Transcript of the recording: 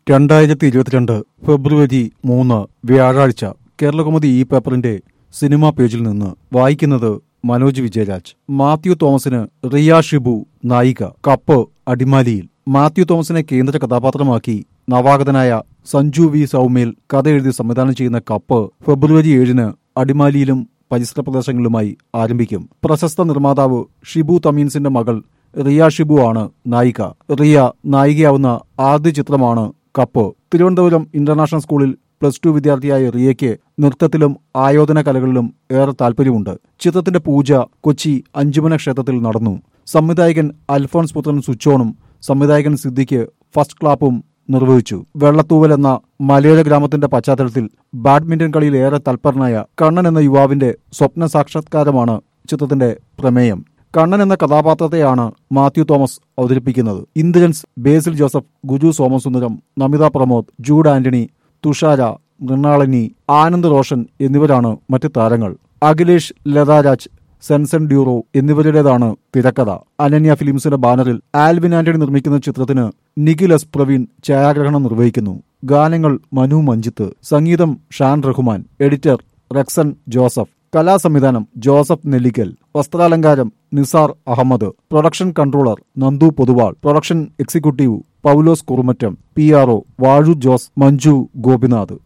രണ്ടായിരത്തി ഇരുപത്തിരണ്ട് ഫെബ്രുവരി മൂന്ന് വ്യാഴാഴ്ച കേരളകൗമുദി ഈ പേപ്പറിന്റെ സിനിമാ പേജിൽ നിന്ന് വായിക്കുന്നത് മനോജ് വിജയരാജ് മാത്യു തോമസിന് റിയ ഷിബു നായിക കപ്പ് അടിമാലിയിൽ മാത്യു തോമസിനെ കേന്ദ്ര കഥാപാത്രമാക്കി നവാഗതനായ സഞ്ജു വി സൗമേൽ കഥ എഴുതി സംവിധാനം ചെയ്യുന്ന കപ്പ് ഫെബ്രുവരി ഏഴിന് അടിമാലിയിലും പരിസര പ്രദേശങ്ങളിലുമായി ആരംഭിക്കും പ്രശസ്ത നിർമ്മാതാവ് ഷിബു തമീൻസിന്റെ മകൾ റിയ ഷിബു ആണ് നായിക റിയ നായികയാവുന്ന ആദ്യ ചിത്രമാണ് കപ്പ് തിരുവനന്തപുരം ഇന്റർനാഷണൽ സ്കൂളിൽ പ്ലസ് ടു വിദ്യാർത്ഥിയായ റിയയ്ക്ക് നൃത്തത്തിലും ആയോധന കലകളിലും ഏറെ താല്പര്യമുണ്ട് ചിത്രത്തിന്റെ പൂജ കൊച്ചി അഞ്ചുമന ക്ഷേത്രത്തിൽ നടന്നു സംവിധായകൻ അൽഫോൺസ് പുത്രൻ സുച്ചോണും സംവിധായകൻ സിദ്ദിഖ് ഫസ്റ്റ് ക്ലാപ്പും നിർവഹിച്ചു വെള്ളത്തൂവൽ എന്ന മലയോര ഗ്രാമത്തിന്റെ പശ്ചാത്തലത്തിൽ ബാഡ്മിന്റൺ കളിയിൽ ഏറെ തൽപരനായ കണ്ണൻ എന്ന യുവാവിന്റെ സ്വപ്ന സാക്ഷാത്കാരമാണ് ചിത്രത്തിന്റെ പ്രമേയം കണ്ണൻ എന്ന കഥാപാത്രത്തെയാണ് മാത്യു തോമസ് അവതരിപ്പിക്കുന്നത് ഇന്ദ്രൻസ് ബേസിൽ ജോസഫ് ഗുജു സോമസുന്ദരം നമിത പ്രമോദ് ജൂഡ് ആന്റണി തുഷാര മൃണാളിനി ആനന്ദ് റോഷൻ എന്നിവരാണ് മറ്റ് താരങ്ങൾ അഖിലേഷ് ലതാരാജ് സെൻസൺ ഡ്യൂറോ എന്നിവരുടേതാണ് തിരക്കഥ അനന്യ ഫിലിംസിന്റെ ബാനറിൽ ആൽവിൻ ആന്റണി നിർമ്മിക്കുന്ന ചിത്രത്തിന് നിഖിൽ എസ് പ്രവീൺ ഛായാഗ്രഹണം നിർവഹിക്കുന്നു ഗാനങ്ങൾ മനു മഞ്ജിത്ത് സംഗീതം ഷാൻ റഹ്മാൻ എഡിറ്റർ റെക്സൺ ജോസഫ് കലാസംവിധാനം ജോസഫ് നെല്ലിക്കൽ വസ്ത്രാലങ്കാരം Nisar Ahammed production controller Nandu Poduval production executive Paulose Kurumattam P R O Vazhoor Jose Manju Gopinath